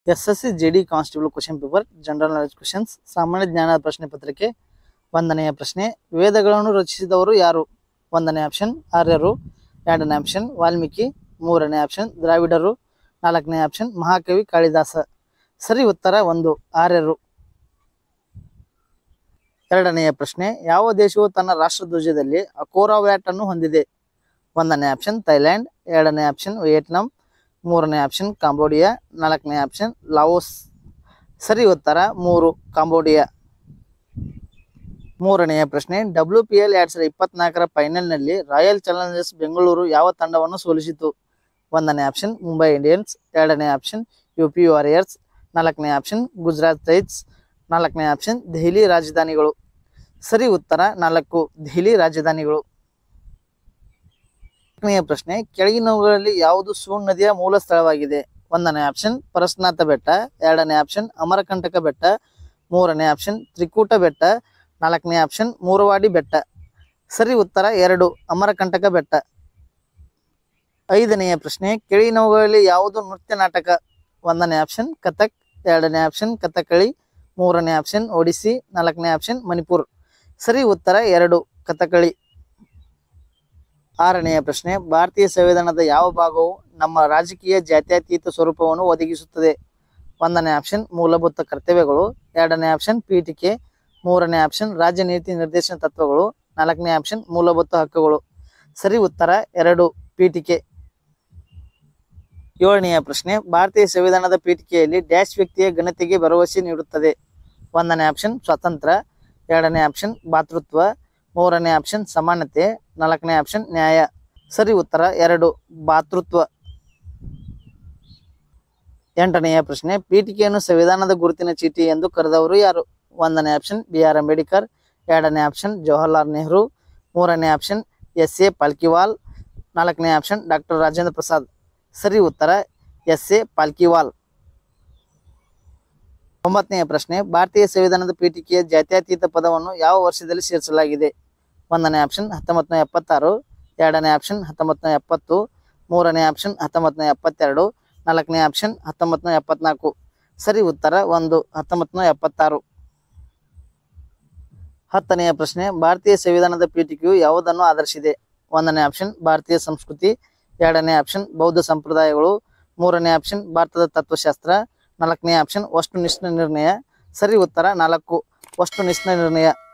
S S C G D constable question paper general knowledge questions ಸಾಮಾನ್ಯ ಜ್ಞಾನ ಪ್ರಶ್ನೆ ಪತ್ರಿಕೆ ಒಂದನೆಯ ಪ್ರಶ್ನೆ ವೇದಗಳನ್ನು ರಚಿಸಿದವರು ಯಾರು ಒಂದನೇ ಆಪ್ಷನ್ ಆರ್ಯರು ಎರಡನೇ ಆಪ್ಷನ್ ವಾಲ್ಮೀಕಿ ಮೂರನೇ ಆಪ್ಷನ್ ದ್ರಾವಿಡರು ನಾಲ್ಕನೇ ಆಪ್ಷನ್ ಮಹಾಕವಿ ಕಾಳಿದಾಸ ಸರಿ ಉತ್ತರ ಒಂದು ಆರ್ಯರು ಎರಡನೆಯ ಪ್ರಶ್ನೆ ಯಾವ ದೇಶವು ತನ್ನ ರಾಷ್ಟ್ರಧ್ವಜದಲ್ಲಿ ಅಕೋರಾ ವ್ಯಾಟ್ ಅನ್ನು ಹೊಂದಿದೆ ಒಂದನೇ ಆಪ್ಷನ್ ಥೈಲ್ಯಾಂಡ್ ಎರಡನೇ ಆಪ್ಷನ್ ವಿಯೆಟ್ನಾಂ ಮೂರನೇ ಆಪ್ಷನ್ ಕಾಂಬೋಡಿಯಾ ನಾಲ್ಕನೇ ಆಪ್ಷನ್ ಲಾವೋಸ್ ಸರಿ ಉತ್ತರ ಮೂರು ಕಾಂಬೋಡಿಯಾ ಮೂರನೆಯ ಪ್ರಶ್ನೆ ಡಬ್ಲ್ಯೂ ಪಿ ಎಲ್ ಎರಡ್ ಸಾವಿರದ ಇಪ್ಪತ್ನಾಲ್ಕರ ಫೈನಲ್ನಲ್ಲಿ ರಾಯಲ್ ಚಾಲೆಂಜರ್ಸ್ ಬೆಂಗಳೂರು ಯಾವ ತಂಡವನ್ನು ಸೋಲಿಸಿತು ಒಂದನೇ ಆಪ್ಷನ್ ಮುಂಬೈ ಇಂಡಿಯನ್ಸ್ ಎರಡನೇ ಆಪ್ಷನ್ ಯು ಪಿ ವಾರಿಯರ್ಸ್ ನಾಲ್ಕನೇ ಆಪ್ಷನ್ ಗುಜರಾತ್ ಟೈಟ್ಸ್ ನಾಲ್ಕನೇ ಆಪ್ಷನ್ ದೆಹಲಿ ರಾಜಧಾನಿಗಳು ಸರಿ ಉತ್ತರ ನಾಲ್ಕು ದೆಹಲಿ ರಾಜಧಾನಿಗಳು ನಾಲ್ಕನೆಯ ಪ್ರಶ್ನೆ ಕೆಳಗಿನವುಗಳಲ್ಲಿ ಯಾವುದು ಸೂನ್ ನದಿಯ ಮೂಲ ಸ್ಥಳವಾಗಿದೆ ಒಂದನೇ ಆಪ್ಷನ್ ಪರಸ್ನಾಥ ಬೆಟ್ಟ ಎರಡನೇ ಆಪ್ಷನ್ ಅಮರಕಂಟಕ ಬೆಟ್ಟ ಮೂರನೇ ಆಪ್ಷನ್ ತ್ರಿಕೂಟ ಬೆಟ್ಟ ನಾಲ್ಕನೇ ಆಪ್ಷನ್ ಮೂರವಾಡಿ ಬೆಟ್ಟ ಸರಿ ಉತ್ತರ ಎರಡು ಅಮರಕಂಟಕ ಬೆಟ್ಟ ಐದನೆಯ ಪ್ರಶ್ನೆ ಕೆಳಗಿನವುಗಳಲ್ಲಿ ಯಾವುದು ನೃತ್ಯ ನಾಟಕ ಒಂದನೇ ಆಪ್ಷನ್ ಕಥಕ್ ಎರಡನೇ ಆಪ್ಷನ್ ಕಥಕಳಿ ಮೂರನೇ ಆಪ್ಷನ್ ಒಡಿಸ್ಸಿ ನಾಲ್ಕನೇ ಆಪ್ಷನ್ ಮಣಿಪುರ್ ಸರಿ ಉತ್ತರ ಎರಡು ಕಥಕಳಿ ಆರನೆಯ ಪ್ರಶ್ನೆ ಭಾರತೀಯ ಸಂವಿಧಾನದ ಯಾವ ಭಾಗವು ನಮ್ಮ ರಾಜಕೀಯ ಜಾತ್ಯತೀತ ಸ್ವರೂಪವನ್ನು ಒದಗಿಸುತ್ತದೆ ಒಂದನೇ ಆಪ್ಷನ್ ಮೂಲಭೂತ ಕರ್ತವ್ಯಗಳು ಎರಡನೇ ಆಪ್ಷನ್ ಪೀಠಿಕೆ ಮೂರನೇ ಆಪ್ಷನ್ ರಾಜ್ಯ ನೀತಿ ನಿರ್ದೇಶನ ತತ್ವಗಳು ನಾಲ್ಕನೇ ಆಪ್ಷನ್ ಮೂಲಭೂತ ಹಕ್ಕುಗಳು ಸರಿ ಉತ್ತರ ಎರಡು ಪೀಠಿಕೆ ಏಳನೆಯ ಪ್ರಶ್ನೆ ಭಾರತೀಯ ಸಂವಿಧಾನದ ಪೀಠಿಕೆಯಲ್ಲಿ ಡ್ಯಾಶ್ ವ್ಯಕ್ತಿಯ ಘನತೆಗೆ ಭರವಸೆ ನೀಡುತ್ತದೆ ಒಂದನೇ ಆಪ್ಷನ್ ಸ್ವಾತಂತ್ರ್ಯ ಎರಡನೇ ಆಪ್ಷನ್ ಭಾತೃತ್ವ ಮೂರನೇ ಆಪ್ಷನ್ ಸಮಾನತೆ ನಾಲ್ಕನೇ ಆಪ್ಷನ್ ನ್ಯಾಯ ಸರಿ ಉತ್ತರ ಎರಡು ಭಾತೃತ್ವ ಎಂಟನೆಯ ಪ್ರಶ್ನೆ ಪೀಠಿಕೆಯನ್ನು ಸಂವಿಧಾನದ ಗುರುತಿನ ಚೀಟಿ ಎಂದು ಕರೆದವರು ಯಾರು ಒಂದನೇ ಆಪ್ಷನ್ ಬಿ ಆರ್ ಅಂಬೇಡ್ಕರ್ ಎರಡನೇ ಆಪ್ಷನ್ ಜವಾಹರ್ಲಾಲ್ ನೆಹರು ಮೂರನೇ ಆಪ್ಷನ್ ಎಸ್ ಎ ಪಾಲ್ಕಿವಾಲ್ ನಾಲ್ಕನೇ ಆಪ್ಷನ್ ಡಾಕ್ಟರ್ ರಾಜೇಂದ್ರ ಪ್ರಸಾದ್ ಸರಿ ಉತ್ತರ ಎಸ್ ಎ ಪಾಲ್ಕಿವಾಲ್ ಒಂಬತ್ತನೆಯ ಪ್ರಶ್ನೆ ಭಾರತೀಯ ಸಂವಿಧಾನದ ಪೀಠಿಕೆಯ ಜಾತ್ಯತೀತ ಪದವನ್ನು ಯಾವ ವರ್ಷದಲ್ಲಿ ಸೇರಿಸಲಾಗಿದೆ ಒಂದನೇ ಆಪ್ಷನ್ ಹತ್ತೊಂಬತ್ತು ನೂರ ಎಪ್ಪತ್ತಾರು ಎರಡನೇ ಆಪ್ಷನ್ ಹತ್ತೊಂಬತ್ತು ನೂರ ಎಪ್ಪತ್ತು ಮೂರನೇ ಆಪ್ಷನ್ ಹತ್ತೊಂಬತ್ತು ನೂರ ಎಪ್ಪತ್ತೆರಡು ನಾಲ್ಕನೇ ಆಪ್ಷನ್ ಹತ್ತೊಂಬತ್ತು ನೂರ ಎಪ್ಪತ್ನಾಲ್ಕು ಸರಿ ಉತ್ತರ ಒಂದು ಹತ್ತೊಂಬತ್ತು ನೂರ ಎಪ್ಪತ್ತಾರು ಹತ್ತನೆಯ ಪ್ರಶ್ನೆ ಭಾರತೀಯ ಸಂವಿಧಾನದ ಪೀಠಿಕೆಯು ಯಾವುದನ್ನು ಆಧರಿಸಿದೆ ಒಂದನೇ ಆಪ್ಷನ್ ಭಾರತೀಯ ಸಂಸ್ಕೃತಿ ಎರಡನೇ ಆಪ್ಷನ್ ಬೌದ್ಧ ಸಂಪ್ರದಾಯಗಳು ಮೂರನೇ ಆಪ್ಷನ್ ಭಾರತದ ತತ್ವಶಾಸ್ತ್ರ ನಾಲ್ಕನೇ ಆಪ್ಷನ್ ವಸ್ತುನಿಷ್ಠ ನಿರ್ಣಯ ಸರಿ ಉತ್ತರ ನಾಲ್ಕು ವಸ್ತುನಿಷ್ಠ ನಿರ್ಣಯ